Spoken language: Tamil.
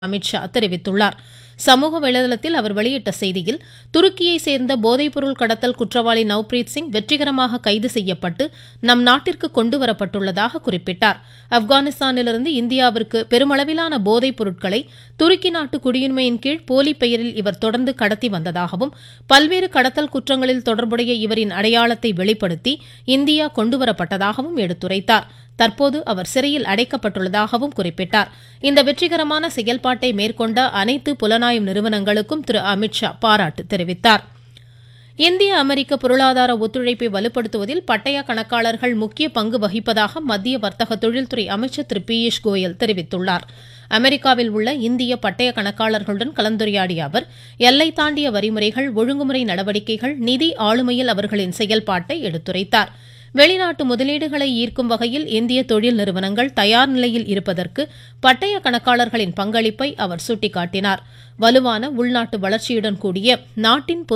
அமித்ஷா தெரிவித்துள்ளார் சமூக வலைதளத்தில் அவர் வெளியிட்ட செய்தியில் துருக்கியை சேர்ந்த போதைப்பொருள் கடத்தல் குற்றவாளி நவ்பிரீத் சிங் வெற்றிகரமாக கைது செய்யப்பட்டு நம் நாட்டிற்கு கொண்டு வரப்பட்டுள்ளதாக குறிப்பிட்டார் ஆப்கானிஸ்தானிலிருந்து இந்தியாவிற்கு பெருமளவிலான போதைப் பொருட்களை துருக்கி நாட்டு குடியுரிமையின் கீழ் போலி பெயரில் இவர் தொடர்ந்து கடத்தி வந்ததாகவும் பல்வேறு கடத்தல் குற்றங்களில் தொடர்புடைய இவரின் அடையாளத்தை வெளிப்படுத்தி இந்தியா கொண்டுவரப்பட்டதாகவும் எடுத்துரைத்தார் தற்போது அவர் சிறையில் அடைக்கப்பட்டுள்ளதாகவும் குறிப்பிட்டார் இந்த வெற்றிகரமான செயல்பாட்டை மேற்கொண்ட அனைத்து புலனாய்வு நிறுவனங்களுக்கும் திரு அமித்ஷா பாராட்டு தெரிவித்தார் இந்திய அமெரிக்க பொருளாதார ஒத்துழைப்பை வலுப்படுத்துவதில் பட்டய கணக்காளர்கள் முக்கிய பங்கு வகிப்பதாக மத்திய வர்த்தக தொழில்துறை அமைச்சர் திரு பியூஷ் கோயல் தெரிவித்துள்ளார் அமெரிக்காவில் உள்ள இந்திய பட்டய கணக்காளர்களுடன் கலந்துரையாடிய அவர் எல்லை தாண்டிய வரிமுறைகள் ஒழுங்குமுறை நடவடிக்கைகள் நிதி ஆளுமையில் அவர்களின் செயல்பாட்டை எடுத்துரைத்தார் வெளிநாட்டு முதலீடுகளை ஈர்க்கும் வகையில் இந்திய தொழில் நிறுவனங்கள் தயார் நிலையில் இருப்பதற்கு பட்டய கணக்காளர்களின் பங்களிப்பை அவர் சுட்டிக்காட்டினார் வலுவான உள்நாட்டு வளர்ச்சியுடன் கூடிய நாட்டின்